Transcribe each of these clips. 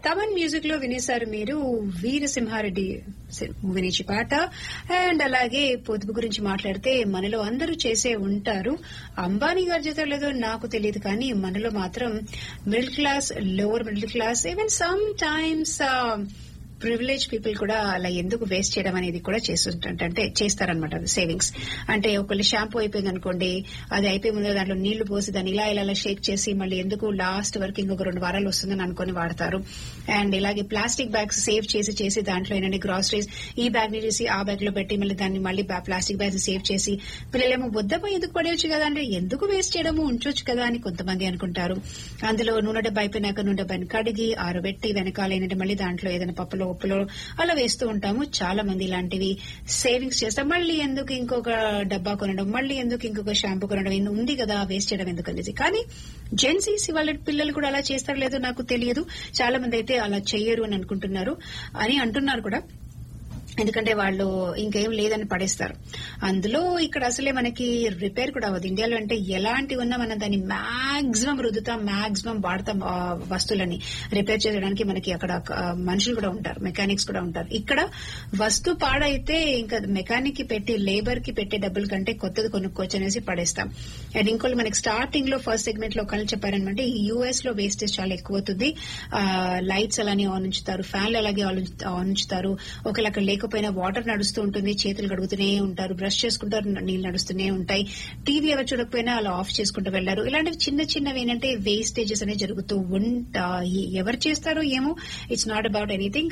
Thaman music లో వినేశారు మీరు Veera Simha Reddy movie నుంచి పాట అండ్ అలాగే పొదుపు గురించి మాట్లాడితే మనలో అందరూ చేసే ఉంటారు అంబానీ గారి చేత లేదో నాకు తెలియదు కానీ మనలో మాత్రం middle class lower middle class even sometimes privilege people కూడా అలా ఎందుకు వేస్ట్ చేయడం అనేది కూడా చేస్తుంటారు అంటే చేస్తారనమాట సేవింగ్స్ అంటే ఒకళ్ళు షాంపూ అయిపోయింది అనుకోండి అది అయిపోయి ముందు దాంట్లో నీళ్లు పోసి దాన్ని ఇలా ఇలా షేక్ చేసి మళ్ళీ ఎందుకు లాస్ట్ వరకు ఇంకొక రెండు వారాలు వస్తుందని అనుకుని వాడతారు అండ్ ఇలాగే ప్లాస్టిక్ బ్యాగ్స్ సేవ్ చేసి చేసి దాంట్లో ఏంటంటే గ్రాసరీస్ ఈ బ్యాగ్ ని చేసి ఆ బ్యాగ్ లో పెట్టి మళ్ళీ దాన్ని మళ్ళీ ప్లాస్టిక్ బ్యాగ్స్ సేవ్ చేసి పిల్లలేమో వద్దమ్మా ఎందుకు పడేయచ్చు కదా అంటే ఎందుకు వేస్ట్ చేయడము ఉంచొచ్చు కదా అని కొంతమంది అనుకుంటారు అందులో నూనె డబ్బా అయిపోయినాక నూనె డబ్బాని కడిగి ఆరబెట్టి వెనకాల ఏంటంటే మళ్ళీ దాంట్లో ఏదైనా పప్పులో ఉప్పులో అలా వేస్తూ ఉంటాము చాలా మంది ఇలాంటివి సేవింగ్స్ చేస్తాం మళ్ళీ ఎందుకు ఇంకొక డబ్బా కొనడం మళ్ళీ ఎందుకు ఇంకొక షాంపూ కొనడం ఇది ఉంది కదా వేస్ట్ చేయడం ఎందుకు అనేది కానీ జెన్సీస్ వాళ్ళ పిల్లలు కూడా అలా చేస్తారో లేదో నాకు తెలియదు చాలా మంది అయితే అలా చెయ్యరు అని అనుకుంటున్నారు అని అంటున్నారు కూడా ఎందుకంటే వాళ్ళు ఇంకేం లేదని పడేస్తారు అందులో ఇక్కడ అసలే మనకి రిపేర్ కూడా అవ్వదు ఇండియాలో అంటే ఎలాంటి ఉన్నా మనం దాన్ని మాక్సిమం రుద్దుతాం మాక్సిమం వాడతాం ఆ వస్తువులని రిపేర్ చేయడానికి మనకి అక్కడ ఆ, మనుషులు కూడా ఉంటారు మెకానిక్స్ కూడా ఉంటారు ఇక్కడ వస్తువు పాడైతే ఇంకా మెకానిక్ కి పెట్టి లేబర్ కి పెట్టే డబ్బుల కంటే కొత్తది కొనుక్కోవచ్చు అనేసి పడేస్తాం అండ్ ఇంకోటి మనకి స్టార్టింగ్ లో ఫస్ట్ సెగ్మెంట్ లో ఒకళ్ళు చెప్పారనమాట ఈ యూఎస్ లో వేస్టేజ్ చాలా ఎక్కువ అవుతుంది లైట్స్ అలానే ఆన్ ఉంచుతారు ఫ్యాన్లు అలాగే ఆన్ ఉంచు- ఆన్ ఉంచుతారు ఒకవేళ అక్కడ లేకపోయినా వాటర్ నడుస్తూ ఉంటుంది చేతులు కడుగుతూనే ఉంటారు బ్రష్ చేసుకుంటారు నీళ్ళు నడుస్తూనే ఉంటాయి టీవీ ఎవరు చూడకపోయినా అలా ఆఫ్ చేసుకుంటూ వెళ్లారు ఇలాంటివి చిన్న చిన్నవి ఏంటంటే వేస్టేజెస్ అనేవి జరుగుతూ ఉంటాయి ఎవరు చేస్తారో ఏమో ఇట్స్ నాట్ అబౌట్ ఎనీథింగ్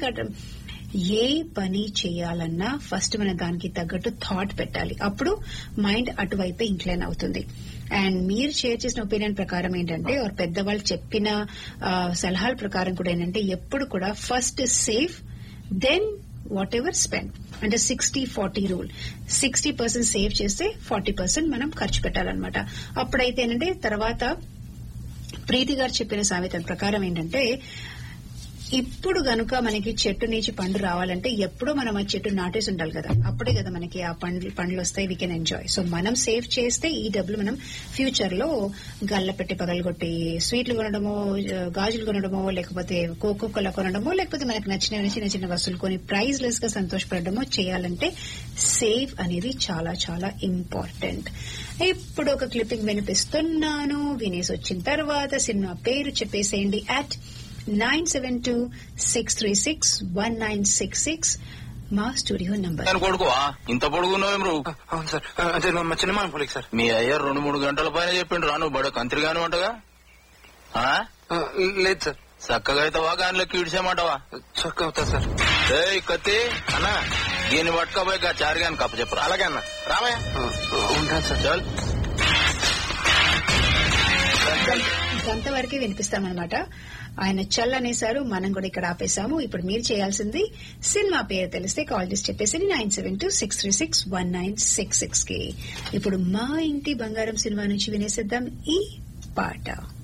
ఏ పని చేయాలన్నా ఫస్ట్ మనం దానికి తగ్గట్టు థాట్ పెట్టాలి అప్పుడు మైండ్ అటువైపే ఇంక్లైన్ అవుతుంది అండ్ మీరు షేర్ చేసిన ఒపీనియన్ ప్రకారం ఏంటంటే or పెద్దవాళ్ళు చెప్పిన ఆ, సలహాల ప్రకారం కూడా ఏంటంటే ఎప్పుడు కూడా first save then whatever spend అంటే sixty forty rule sixty percent save చేస్తే ఫార్టీ పర్సెంట్ మనం ఖర్చు పెట్టాలన్నమాట అప్పుడైతే ఏంటంటే తర్వాత ప్రీతి గారు చెప్పిన సామెత ప్రకారం ఏంటంటే ఇప్పుడు గనుక మనకి చెట్టు నుంచి పండు రావాలంటే ఎప్పుడో మనం ఆ చెట్టు నాటేసి ఉండాలి కదా అప్పుడే కదా మనకి ఆ పండ్లు పండ్లు వస్తాయి వీ కెన్ ఎంజాయ్ సో మనం సేవ్ చేస్తే ఈ డబ్బులు మనం ఫ్యూచర్ లో గల్ల పెట్టి పగలగొట్టి స్వీట్లు కొనడమో ఆ, గాజులు కొనడమో లేకపోతే కోకో కోలా కొనడమో లేకపోతే మనకు నచ్చిన చిన్న చిన్న వస్తువులు కొని ప్రైజ్ లెస్ గా సంతోషపడడమో చేయాలంటే సేవ్ అనేది చాలా చాలా ఇంపార్టెంట్ ఇప్పుడు ఒక క్లిప్పింగ్ వినిపిస్తున్నాను వినేసి వచ్చిన తర్వాత సినిమా పేరు చెప్పేసేయండి at nine seven two six three six one nine six six మా స్టూడియో నంబర్ దాని కొడుకువా ఇంత పొడుగున్నావేం నువ్వు అవును సార్ అంటే మా చిన్న పోలికి సార్ మీ అయ్య రెండు మూడు గంటల పైన చెప్పిండు రా నువ్వు బడ కంత్రిగాను అంటగా ఆ? ఆ, లేదు సార్ చక్కగా అవుతావా గానిలోకి ఇడిసేమంటావా చక్క అవుతా సార్ ఏయ్ కత్తి అన్నా దీన్ని పట్టుకోపోయి గా చారిగాని కప్ప చెప్పరా అలాగే అన్న రామయ్య ఆ, ఉంటాను సార్ చల్ గంట వరకే వినిపిస్తామన్నమాట ఆయన చల్ అనేసారు మనం కూడా ఇక్కడ ఆపేశాము ఇప్పుడు మీరు చేయాల్సింది సినిమా పేరు తెలిస్తే కాల్ చేసి చెప్పేసి nine seven two six three six one nine six six కి ఇప్పుడు మా ఇంటి బంగారం సినిమా నుంచి వినేసిద్దాం ఈ పాట